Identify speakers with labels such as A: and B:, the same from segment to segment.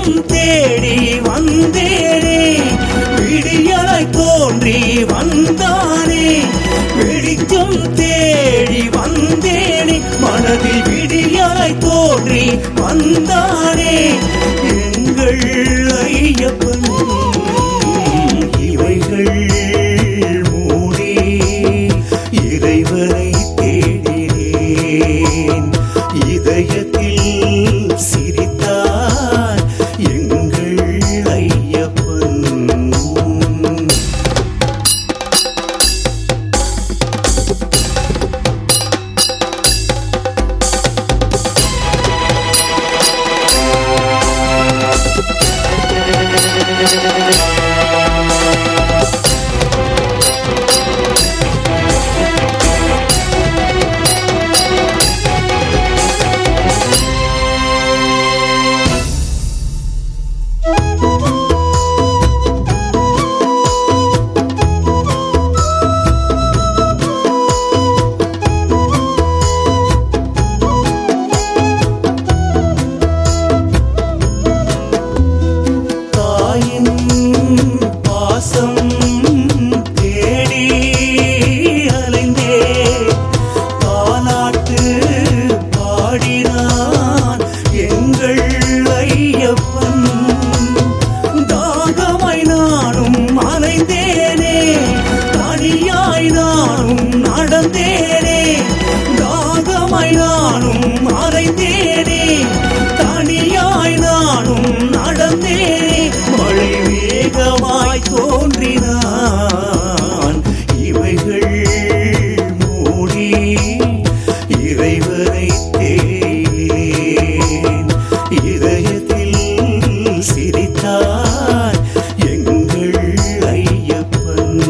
A: வெளிச்சம் தேடி வந்தேனே விடியலாய் தோன்றி வந்தானே வெளிச்சம் தேடி வந்தேனே மனதில் விடியலாய் தோன்றி வந்தானே எங்கள் ஐயப்பன் இவைகள் மூடி இறைவனை தேடினேன் இதயத்தில் சிரித்தார் எங்கள் ஐயப்பன் தாயின் பாசம் தேடி அலைந்தே தாலாட்டு பாடினான் எங்கள் ஐயப்பன் தாகமாய் நானும் அலைந்தேனே தனியாய் நானும் நடந்தேனே தாகமாய் நானும் அலைந்தேனே தனியாய் நானும் நடந்தேனே மழை வேகமாய் தோன்றினான் இவைகள் மூடி இறைவனை தேன் இதயத்தில் சிரித்தார் எங்கள் ஐயப்பன்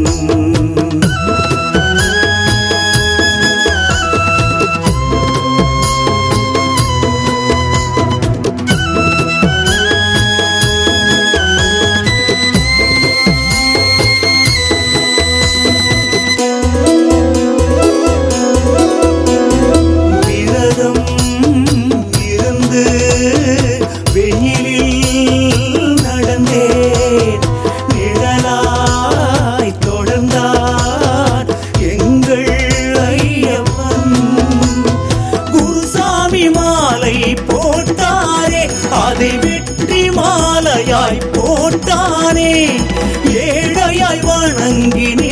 A: விரதம் இருந்து வெயிலில் நடந்தேன் நிழலாய் தொடர்ந்தார் எங்கள் ஐயப்பன் குருசாமி மாலை போட்டாரே அதை வெற்றி மாலையாய் போட்டானே ஏழையாய் வணங்கினேன்